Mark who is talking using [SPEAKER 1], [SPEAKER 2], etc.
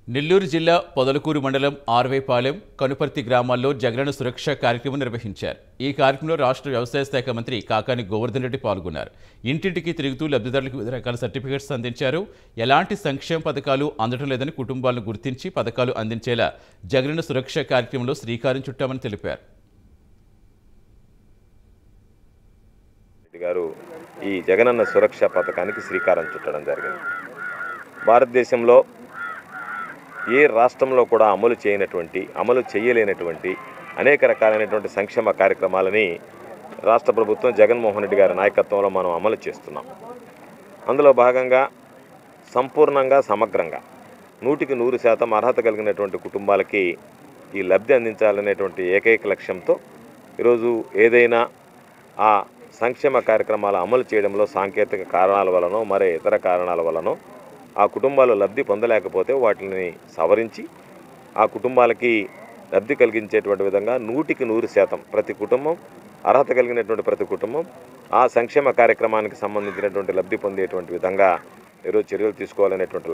[SPEAKER 1] నెల్లూరు జిల్లా పొదలకూరు మండలం ఆర్వేపాలెం కనుపర్తి గ్రామాల్లో జగనన్న సురక్ష కార్యక్రమం నిర్వహించారు ఈ కార్యక్రమంలో రాష్ట్ర వ్యవసాయ శాఖ మంత్రి కాకాని గోవర్ధన్ రెడ్డి పాల్గొన్నారు ఇంటింటికి తిరుగుతూ లబ్ధిదారులకు వివిధ రకాల సర్టిఫికెట్స్ అందించారు ఎలాంటి సంక్షేమ పథకాలు అందడం లేదని కుటుంబాలను గుర్తించి పథకాలు అందించేలా జగనన్న సురక్ష కార్యక్రమంలో శ్రీకారం చుట్టామని తెలిపారు
[SPEAKER 2] రెడ్డి గారు ఈ జగనన్న సురక్ష పథకానికి శ్రీకారం చుట్టడం జరిగింది భారతదేశంలో ఏ రాష్ట్రంలో కూడా అమలు చేయనటువంటి అమలు చేయలేనటువంటి అనేక రకాలైనటువంటి సంక్షేమ కార్యక్రమాలని రాష్ట్ర ప్రభుత్వం జగన్మోహన్ రెడ్డి గారి నాయకత్వంలో మనం అమలు చేస్తున్నాం అందులో భాగంగా సంపూర్ణంగా సమగ్రంగా నూటికి నూరు శాతం అర్హత కలిగినటువంటి కుటుంబాలకి ఈ లబ్ధి అందించాలనేటువంటి ఏకైక లక్ష్యంతో ఈరోజు ఏదైనా ఆ సంక్షేమ కార్యక్రమాల అమలు చేయడంలో సాంకేతిక కారణాల వలనో మరే ఇతర కారణాల వలనో ఆ కుటుంబాలు లబ్ధి పొందలేకపోతే వాటిని సవరించి ఆ కుటుంబాలకి లబ్ధి కలిగించేటువంటి విధంగా నూటికి నూరు శాతం ప్రతి కుటుంబం అర్హత కలిగినటువంటి ప్రతి కుటుంబం ఆ సంక్షేమ కార్యక్రమానికి సంబంధించినటువంటి లబ్ధి పొందేటువంటి విధంగా ఈరోజు చర్యలు తీసుకోవాలనేటువంటి